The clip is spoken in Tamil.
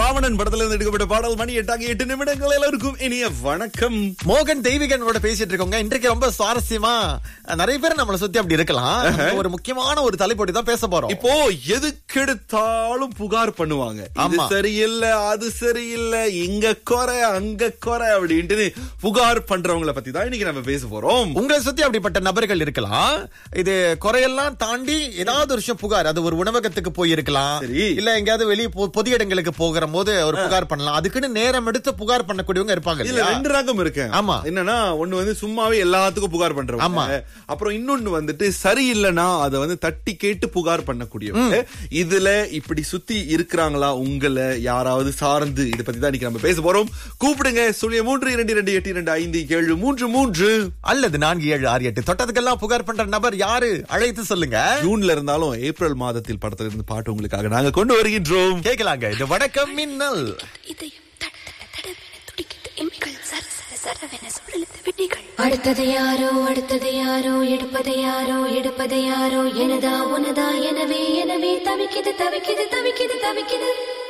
ராவணன் படத்துல இருந்து எடுக்கப்பட்ட பாடல் மணி எட்டாக எட்டு நிமிடங்கள் எல்லாருக்கும் இனிய வணக்கம் மோகன் தெய்வீகனோட பேசிட்டு இருக்கோங்க இன்றைக்கு ரொம்ப சுவாரஸ்யமா நிறைய பேர் நம்மளை சுத்தி அப்படி இருக்கலாம் நம்ம ஒரு முக்கியமான ஒரு தலைப்போட்டி தான் பேச போறோம் இப்போ எதுக்கெடுத்தாலும் புகார் பண்ணுவாங்க இது ஆமா. சரியில்லை அது சரியில்லை இங்க குறை அங்க குறை அப்படின்ட்டு புகார் பண்றவங்கள பத்தி தான் இன்னைக்கு நம்ம பேச போறோம் உங்களை சுத்தி அப்படிப்பட்ட நபர்கள் இருக்கலாம் இது குறையெல்லாம் தாண்டி ஏதாவது ஒரு விஷயம் புகார் அது ஒரு உணவகத்துக்கு போயிருக்கலாம் சரி. இல்ல எங்கேயாவது வெளியே பொ- பொது இடங்களுக்கு போகிற போது ஒரு புகார் பண்ணலாம் அதுக்குன்னு நேரம் எடுத்து புகார் பண்ணக்கூடியவங்க இருப்பாங்க இதுல இல்லையா? ரெண்டு ரகம் இருக்கு ஆமா. என்னன்னா ஒண்ணு வந்து சும்மாவே எல்லாத்துக்கும் புகார் ஆமா. பண்றவங்க அப்புறம் இன்னொன்னு வந்துட்டு சரியில்லைன்னா அதை வந்து தட்டி கேட்டு புகார் பண்ணக்கூடியவங்க இதுல இப்படி சுத்தி இருக்கிறாங்களா உங்களை யாராவது சார்ந்து இத பத்தி தான் இன்னைக்கு நம்ம பேச போறோம் கூப்பிடுங்க சொல்லிய மூன்று இரண்டு இரண்டு எட்டு இரண்டு ஐந்து ஏழு மூன்று மூன்று அல்லது நான்கு ஏழு ஆறு எட்டு தொட்டதுக்கெல்லாம் புகார் பண்ற நபர் யாரு அழைத்து சொல்லுங்க ஜூன்ல இருந்தாலும் ஏப்ரல் மாதத்தில் படத்துல இருந்து பாட்டு உங்களுக்காக நாங்க கொண்டு வருகின்றோம் கேட்கலாங்க இது வணக்கம் மின்னல் இதயம் தட தட தடவென துடிக்குது எம்மிகள் சர சர சரவென சுழலுது விழிகள் அடுத்தது யாரோ அடுத்தது யாரோ எடுப்பது யாரோ எடுப்பது யாரோ எனதா உனதா எனவே எனவே தவிக்குது தவிக்குது தவிக்குது தவிக்குது